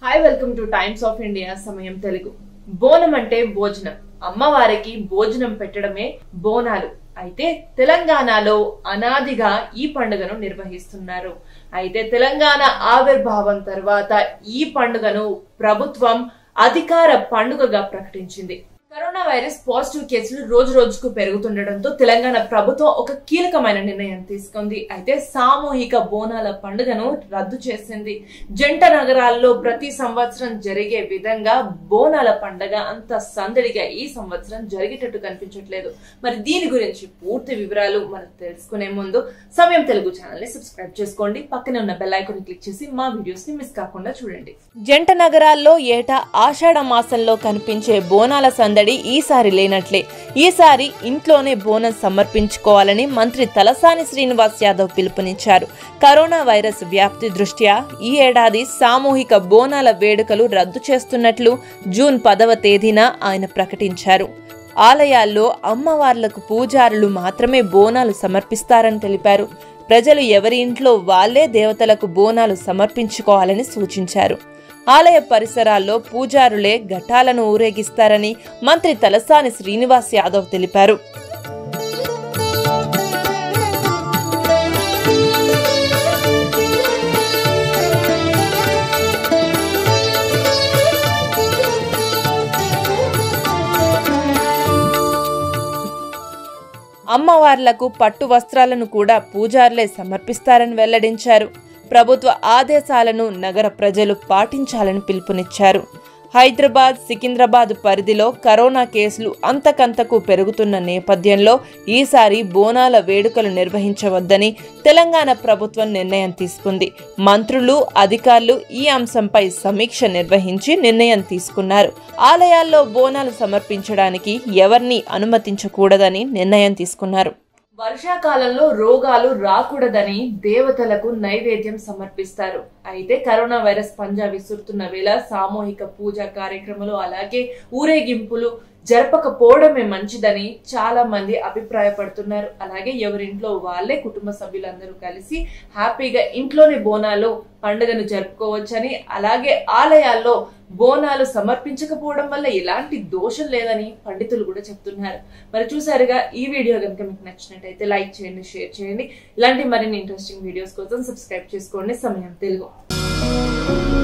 hi welcome to Times of India Samayam Telugu బోనం అంటే భోజనం అమ్మవారికి భోజనం పెట్టడమే బోనాలు అయితే తెలంగాణలో అనాదిగా ఈ పండుగను నిర్వహిస్తున్నారు అయితే తెలంగాణ ఆవిర్భావం తర్వాత ఈ పండుగను ప్రభుత్వం అధికార పండుగగా ప్రకటించింది కరోనా వైరస్ పాజిటివ్ కేసులు రోజు రోజుకు పెరుగుతుండటంతో తెలంగాణ ప్రభుత్వం ఒక కీలకమైన నిర్ణయం తీసుకుంది అయితే సామూహిక బోనాల పండుగను రద్దు చేసింది జంట నగరాల్లో ప్రతి సంవత్సరం జరిగే విధంగా బోనాల పండుగ అంత సందడిగా ఈ సంవత్సరం జరిగేటట్టు కనిపించట్లేదు మరి దీని గురించి పూర్తి వివరాలు మనం తెలుసుకునే ముందు సమయం తెలుగు ఛానల్ ని సబ్స్క్రైబ్ చేసుకోండి పక్కనే ఉన్న బెల్ ఐకాన్ క్లిక్ చేసి మా వీడియోస్ ని మిస్ కాకుండా చూడండి జంట నగరాల్లో ఏటా ఆషాఢ మాసంలో కనిపించే బోనాల సందడి ఈసారి లేనట్లే ఈసారి ఇంట్లోనే బోనం సమర్పించుకోవాలని మంత్రి తలసాని శ్రీనివాస్ యాదవ్ పిలుపునిచ్చారు కరోనా వైరస్ వ్యాప్తి దృష్ట్యా ఈ ఏడాది సామూహిక బోనాల వేడుకలు రద్దు చేస్తున్నట్లు జూన్ పదవ తేదీన ఆయన ప్రకటించారు ఆలయాల్లో అమ్మవార్లకు పూజారులు మాత్రమే బోనాలు సమర్పిస్తారని తెలిపారు ప్రజలు ఎవరి ఇంట్లో వాళ్లే దేవతలకు బోనాలు సమర్పించుకోవాలని సూచించారు ఆలయ పరిసరాల్లో పూజారులే ఘటాలను ఊరేగిస్తారని మంత్రి తలసాని శ్రీనివాస్ యాదవ్ తెలిపారు అమ్మవార్లకు పట్టు వస్త్రాలను కూడా పూజారులే సమర్పిస్తారని వెల్లడించారు ప్రభుత్వ ఆదేశాలను నగర ప్రజలు పాటించాలని పిలుపునిచ్చారు హైదరాబాద్ సికింద్రాబాద్ పరిధిలో కరోనా కేసులు అంతకంతకు పెరుగుతున్న నేపథ్యంలో ఈసారి బోనాల వేడుకలు నిర్వహించవద్దని తెలంగాణ ప్రభుత్వం నిర్ణయం తీసుకుంది మంత్రులు అధికారులు ఈ అంశంపై సమీక్ష నిర్వహించి నిర్ణయం తీసుకున్నారు ఆలయాల్లో బోనాలు సమర్పించడానికి ఎవరిని అనుమతించకూడదని నిర్ణయం తీసుకున్నారు వర్షాకాలంలో రోగాలు రాకూడదని దేవతలకు నైవేద్యం సమర్పిస్తారు అయితే కరోనా వైరస్ పంజా విసురుతున్న వేళ సామూహిక పూజ కార్యక్రమాలు అలాగే ఊరేగింపులు జరపకపోవడమే మంచిదని చాలా మంది అభిప్రాయపడుతున్నారు అలాగే ఎవరింట్లో వాళ్ళే కుటుంబ సభ్యులందరూ కలిసి హ్యాపీగా ఇంట్లోనే బోనాలు పండుగను జరుపుకోవచ్చని అలాగే ఆలయాల్లో బోనాలు సమర్పించకపోవడం వల్ల ఎలాంటి దోషం లేదని పండితులు కూడా చెప్తున్నారు మరి చూసారుగా ఈ వీడియో కనుక మీకు నచ్చినట్టయితే లైక్ చేయండి షేర్ చేయండి ఇలాంటి మరిన్ని ఇంట్రెస్టింగ్ వీడియోస్ కోసం సబ్స్క్రైబ్ చేసుకోండి సమయం తెలుగు